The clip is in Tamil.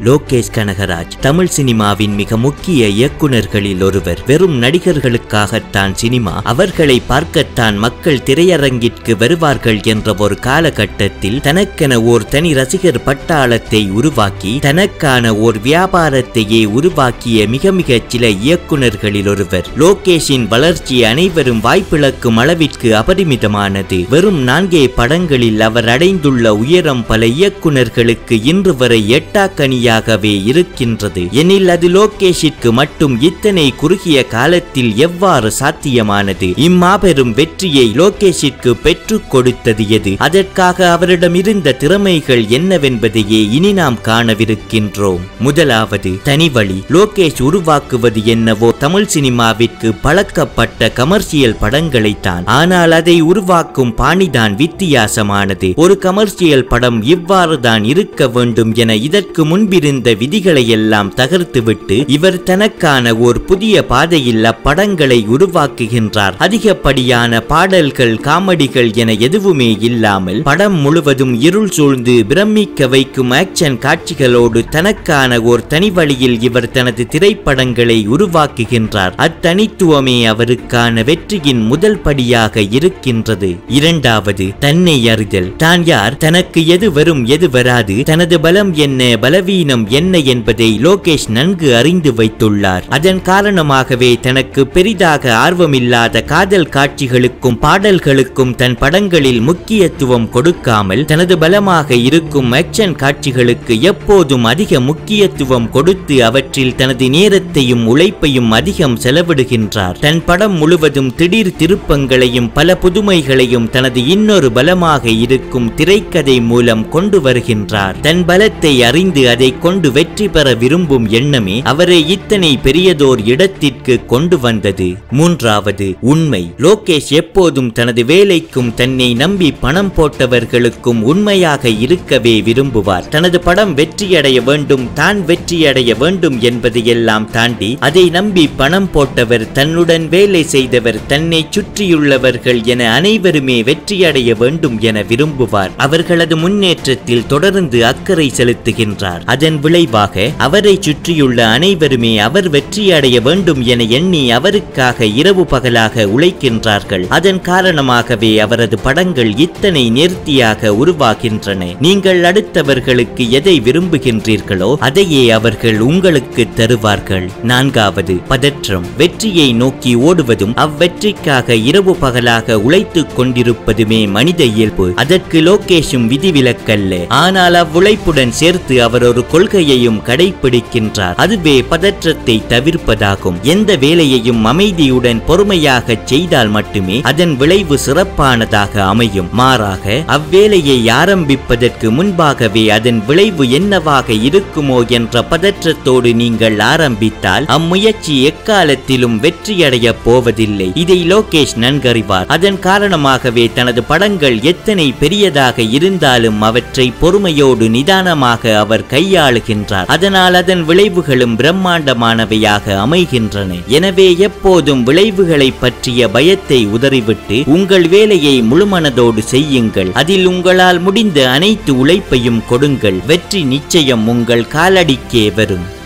லோகேஷ் கனகராஜ் தமிழ் சினிமாவின் மிக முக்கிய இயக்குனர்களில் ஒருவர் வெறும் நடிகர்களுக்காகத்தான் சினிமா அவர்களை பார்க்கத்தான் மக்கள் திரையரங்கிற்கு வருவார்கள் என்ற ஒரு காலகட்டத்தில் தனக்கென ஓர் தனி ரசிகர் பட்டாளத்தை உருவாக்கி தனக்கான ஓர் வியாபாரத்தையே உருவாக்கிய மிக மிக சில இயக்குனர்களில் ஒருவர் லோகேஷின் வளர்ச்சி அனைவரும் வாய்ப்பிழக்கும் அளவிற்கு அபரிமிதமானது வெறும் நான்கே படங்களில் அவர் அடைந்துள்ள உயரம் பல இயக்குனர்களுக்கு இன்று வரை எட்டாக்கனியாகவே இருக்கின்றது எனில் அது லோகேஷிற்கு மட்டும் இத்தனை குறுகிய காலத்தில் எவ்வாறு சாத்தியமானது இம்மாபெரும் வெற்றியை லோகேஷிற்கு பெற்றுக் கொடுத்தது எது அதற்காக அவரிடம் இருந்த திறமைகள் என்னவென்பதையே இனி நாம் காணவிருக்கின்றோம் முதலாவது தனிவழி லோகேஷ் உருவாக்குவது என்னவோ தமிழ் சினிமாவிற்கு பழக்கப்பட்ட கமர்ஷியல் படங்களைத்தான் ஆனால் அதை உருவாக்கும் பாணிதான் வித்தியாசமானது ஒரு கமர்ஷியல் படம் இவ்வாறு தான் இருக்க வேண்டும் என இதற்கு முன்பிருந்த விதிகளை எல்லாம் தகர்த்துவிட்டு இவர் தனக்கான ஒரு புதிய பாதையில் அப்படங்களை உருவாக்குகின்றார் அதிகப்படியான பாடல்கள் காமெடிகள் என எதுவுமே இல்லாமல் படம் முழுவதும் இருள் சூழ்ந்து பிரமிக்க வைக்கும் ஆக்ஷன் காட்சிகளோடு தனக்கான ஓர் தனி வழியில் இவர் தனது திரைப்படங்களை உருவாக்குகின்றார் அத்தனித்துவமே அவருக்கான வெற்றியின் முதல் படியாக இருக்கின்றது இரண்டாவது தன்னை அறிதல் தான் யார் தனக்கு எது வரும் எது வராது தனது பலம் என்ன பலவீனம் என்ன என்பதை லோகேஷ் நன்கு அறிந்து வைத்துள்ளார் அதன் காரணமாகவே தனக்கு பெரிதாக ஆர்வமில்லாத காதல் காட்சிகளுக்கும் பாடல்களுக்கும் தன் படங்களில் முக்கியத்துவம் கொடுக்காமல் தனது பலமாக இருக்கும் ஆக்ஷன் காட்சிகளுக்கு எப்போதும் அதிக முக்கியத்துவம் கொடுத்து அவற்றில் தனது நேரத்தையும் உழைப்பையும் அதிகம் செலவிடுகின்றார் தன் படம் முழுவதும் திடீர் திருப்பங்களையும் பல புதுமைகளையும் தனது இன்னொரு பலமாக இருக்கும் திரைக்கதை மூலம் கொண்டு வருகின்றார் தன் பலத்தை அறிந்து அதை கொண்டு வெற்றி பெற விரும்பும் எண்ணமே அவரை இத்தனை பெரியதோர் இடத்திற்கு கொண்டு வந்தது மூன்றாவது உண்மை லோகேஷ் எப்போதும் தனது வேலைக்கும் தன்னை நம்பி பணம் போட்டவர்களுக்கும் உண்மையாக இருக்கவே விரும்புவார் தனது படம் வெற்றியடைய வேண்டும் தான் வெற்றியடைய வேண்டும் என்பதையெல்லாம் தாண்டி அதை நம்பி பணம் போட்டவர் தன்னுடன் வேலை செய்தவர் தன்னை சுற்றியுள்ளவர்கள் என அனைவருமே வெற்றியடைய வேண்டும் என விரும்புவார் அவர்களது முன்னேற்றத்தில் தொடர்ந்து அக்கறை செலுத்துகின்றார் அதன் விளைவாக அவரை சுற்றியுள்ள அனைவருமே அவர் வெற்றியடைய வேண்டும் என எண்ணி அவருக்காக இரவு பகலாக உழைக்கின்றார்கள் அதன் காரணமாகவே அவரது படங்கள் இத்தனை நேர்த்தியாக உருவாகின்றன நீங்கள் அடுத்தவர்களுக்கு எதை விரும்புகின்றீர்களோ அதையே அவர்கள் உங்களுக்கு தருவார்கள் நான்காவது பதற்றம் வெற்றியை நோக்கி ஓடுவதும் அவ்வெற்றிக்காக இரவு பகலாக உழைத்துக் கொண்டிருப்பதுமே மனித இயல்பு அதற்கு லோகேஷும் விதிவிலக்கல்ல ஆனால் அவ்வுழைப்புடன் சேர்த்து அவர் ஒரு கொள்கையையும் கடைபிடிக்கின்றார் அதுவே பதற்றத்தை தவிர்ப்பதாகும் எந்த வேலையையும் அமைதியுடன் பொறுமையாக செய்தால் மட்டுமே அதன் விளைவு சிறப்பானதாக அமையும் மாறாக அவ்வேலையை ஆரம்பிப்பதற்கு முன்பாகவே அதன் விளைவு என்னவாக இருக்குமோ என்ற பதற்றத்தோடு நீங்கள் ஆரம்பித்தால் அம்முயற்சி எக்காலத்திலும் வெற்றியடைய போவதில்லை இதை லோகேஷ் நன்கறிவார் அதன் காரணமாகவே தனது படங்கள் எத்தனை பெரியதாக இருந்தாலும் அவற்றை பொறுமையோடு நிதானமாக அவர் கையாளுகின்றார் அதனால் அதன் விளைவுகளும் பிரம்மாண்டமானவையாக அமைகின்றன எனவே எப்போதும் விளைவுகளை பற்றிய பயத்தை உதறிவிட்டு உங்கள் வேலையை முழுமனதோடு செய்யுங்கள் அதில் உங்களால் முடிந்த அனைத்து உழைப்பையும் கொடுங்கள் வெற்றி நிச்சயம் உங்கள் காலடிக்கே வரும்